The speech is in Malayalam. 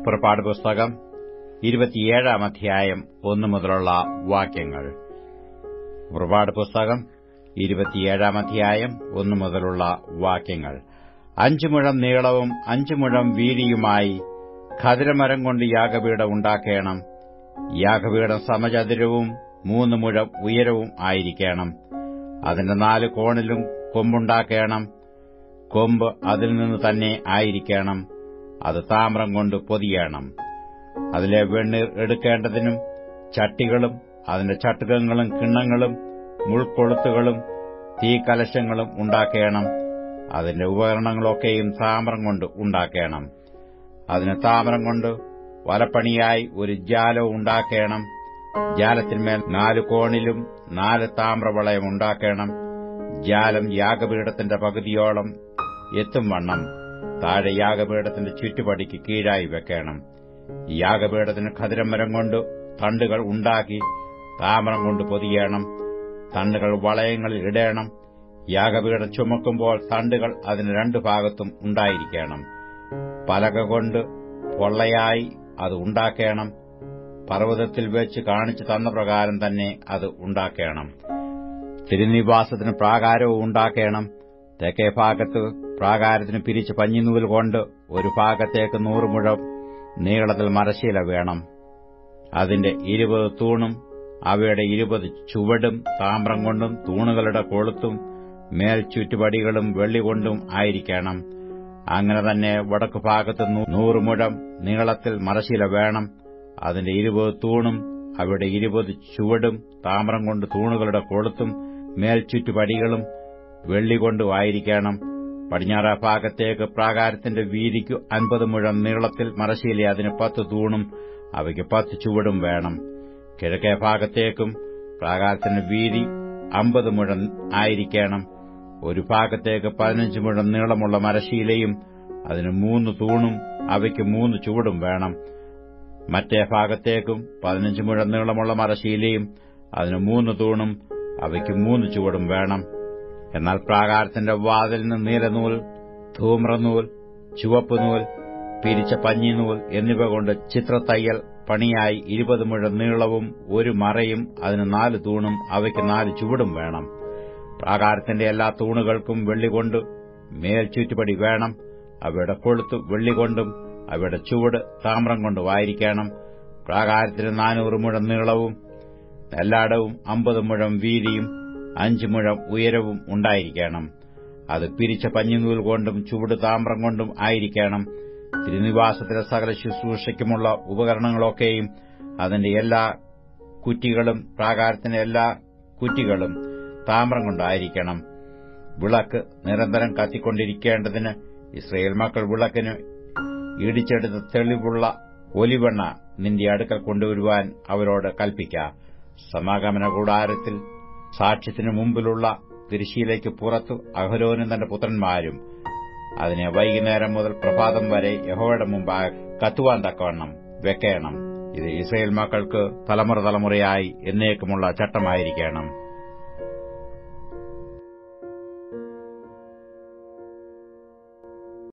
പുറപ്പാട് പുസ്തകം ഇരുപത്തിയേഴാം അധ്യായം ഒന്നു മുതലുള്ള വാക്യങ്ങൾ പുറപ്പാട് പുസ്തകം ഇരുപത്തിയേഴാം അധ്യായം ഒന്നു മുതലുള്ള വാക്യങ്ങൾ അഞ്ചു മുഴം നീളവും അഞ്ചു മുഴം വീതിയുമായി ഖദിരമരം കൊണ്ട് യാഗപീഠം ഉണ്ടാക്കേണം യാഗപീഠം സമചതുരവും മൂന്ന് മുഴം ഉയരവും ആയിരിക്കണം അതിന്റെ നാല് കോണിലും കൊമ്പുണ്ടാക്കേണം കൊമ്പ് അതിൽ നിന്ന് തന്നെ ആയിരിക്കണം അത് താമ്രം കൊണ്ട് പൊതിയണം അതിലെ വെണ്ണീർ എടുക്കേണ്ടതിനും ചട്ടികളും അതിന്റെ ചട്ടുകങ്ങളും കിണ്ണങ്ങളും മുൾക്കൊളുത്തുകളും തീക്കലശങ്ങളും ഉണ്ടാക്കേണം അതിന്റെ ഉപകരണങ്ങളൊക്കെയും താമ്രം കൊണ്ട് ഉണ്ടാക്കേണം അതിന് താമ്രം കൊണ്ട് വലപ്പണിയായി ഒരു ജാലം ഉണ്ടാക്കേണം ജാലത്തിന്മേൽ നാല് കോണിലും നാല് താമ്രവളയം ഉണ്ടാക്കേണം ജാലം യാഗപീഠത്തിന്റെ പകുതിയോളം എത്തും വണ്ണം താഴെ യാഗപീഠത്തിന്റെ ചുറ്റുപടിക്ക് കീഴായി വെക്കണം യാഗപീഠത്തിന് ഖതിരമരം കൊണ്ട് തണ്ടുകൾ ഉണ്ടാക്കി താമരം കൊണ്ട് പൊതിയണം തണ്ടുകൾ വളയങ്ങളിൽ ഇടേണം യാഗപീഠം ചുമക്കുമ്പോൾ തണ്ടുകൾ അതിന് രണ്ടു ഭാഗത്തും ഉണ്ടായിരിക്കണം പലക കൊണ്ട് പൊള്ളയായി അത് ഉണ്ടാക്കേണം പർവ്വതത്തിൽ വെച്ച് കാണിച്ചു തന്ന പ്രകാരം തന്നെ അത് ഉണ്ടാക്കേണം തിരുനിവാസത്തിന് പ്രാകാരവും ഉണ്ടാക്കേണം തെക്കേ ഭാഗത്ത് പ്രാകാരത്തിന് പിരിച്ച് പഞ്ഞിനൂൽ കൊണ്ട് ഒരു ഭാഗത്തേക്ക് നൂറ് മുഴം നീളത്തിൽ മരശീല വേണം അതിന്റെ ഇരുപത് തൂണും അവയുടെ ഇരുപത് ചുവടും താമ്രം കൊണ്ടും തൂണുകളുടെ കൊളുത്തും മേൽ ചുറ്റുപടികളും വെള്ളികൊണ്ടും ആയിരിക്കണം അങ്ങനെ തന്നെ വടക്കു ഭാഗത്ത് നൂറ് മുഴം നീളത്തിൽ മരശീല വേണം അതിന്റെ ഇരുപത് തൂണും അവയുടെ ഇരുപത് ചുവടും താമ്രം കൊണ്ട് തൂണുകളുടെ കൊളുത്തും മേൽ ചുറ്റുപടികളും വെള്ളികൊണ്ടും ആയിരിക്കണം പടിഞ്ഞാറ ഭാഗത്തേക്ക് പ്രാകാരത്തിന്റെ വീതിക്കു അൻപത് മുഴം നീളത്തിൽ മരശീല അതിന് പത്ത് തൂണും അവയ്ക്ക് പത്ത് ചുവടും വേണം കിഴക്കേ ഭാഗത്തേക്കും പ്രാകാരത്തിന്റെ വീതി അമ്പത് മുഴം ആയിരിക്കണം ഒരു ഭാഗത്തേക്ക് പതിനഞ്ച് മുഴം നീളമുള്ള മരശീലയും അതിന് മൂന്ന് തൂണും അവയ്ക്ക് മൂന്ന് ചുവടും വേണം മറ്റേ ഭാഗത്തേക്കും പതിനഞ്ച് മുഴം നീളമുള്ള മരശീലയും അതിന് മൂന്ന് തൂണും അവയ്ക്ക് മൂന്ന് ചുവടും വേണം എന്നാൽ പ്രാകാരത്തിന്റെ വാതിലിന് നീലനൂൽ ധൂമ്രനൂൽ ചുവപ്പ് നൂൽ പിരിച്ച പഞ്ഞിനൂൽ എന്നിവ കൊണ്ട് ചിത്രത്തയ്യൽ പണിയായി ഇരുപത് മുഴം നീളവും ഒരു മറയും അതിന് നാല് തൂണും അവയ്ക്ക് നാല് ചുവടും വേണം പ്രാകാരത്തിന്റെ എല്ലാ തൂണുകൾക്കും വെള്ളികൊണ്ട് മേൽ ചുറ്റുപടി വേണം അവയുടെ കൊളുത്ത് വെള്ളികൊണ്ടും അവയുടെ ചുവട് താമ്രം കൊണ്ടും ആയിരിക്കണം പ്രാകാരത്തിന് നാനൂറ് മുഴം നീളവും എല്ലായിടവും അമ്പത് മുഴം വീതിയും അഞ്ച് മുഴം ഉയരവും ഉണ്ടായിരിക്കണം അത് പിരിച്ച പഞ്ഞിനൂൽ കൊണ്ടും ചുവട് താമ്രം കൊണ്ടും ആയിരിക്കണം തിരുനിവാസത്തിലെ സകല ശുശ്രൂഷയ്ക്കുമുള്ള ഉപകരണങ്ങളൊക്കെയും അതിന്റെ എല്ലാ കുറ്റികളും പ്രാകാരത്തിന്റെ എല്ലാ കുറ്റികളും താമ്രം കൊണ്ടായിരിക്കണം വിളക്ക് നിരന്തരം കത്തിക്കൊണ്ടിരിക്കേണ്ടതിന് ഇസ്രയേൽ മക്കൾ വിളക്കിന് ഇടിച്ചെടുത്ത് തെളിവുള്ള ഒലിവെണ്ണ നിന്റെ അടുക്കൽ കൊണ്ടുവരുവാൻ അവരോട് കൽപ്പിക്ക സമാഗമന കൂടാരത്തിൽ സാക്ഷ്യത്തിനു മുമ്പിലുള്ള തിരുശീലയ്ക്ക് പുറത്തു അഹരോനും തന്റെ പുത്രന്മാരും അതിനെ വൈകുന്നേരം മുതൽ പ്രഭാതം വരെ യഹോയുടെ മുമ്പായി കത്തുവാൻ തക്കവണ്ണം വെക്കണം ഇത് ഇസ്രയേൽ മക്കൾക്ക് തലമുറ തലമുറയായി എന്നേക്കുമുള്ള ചട്ടമായിരിക്കണം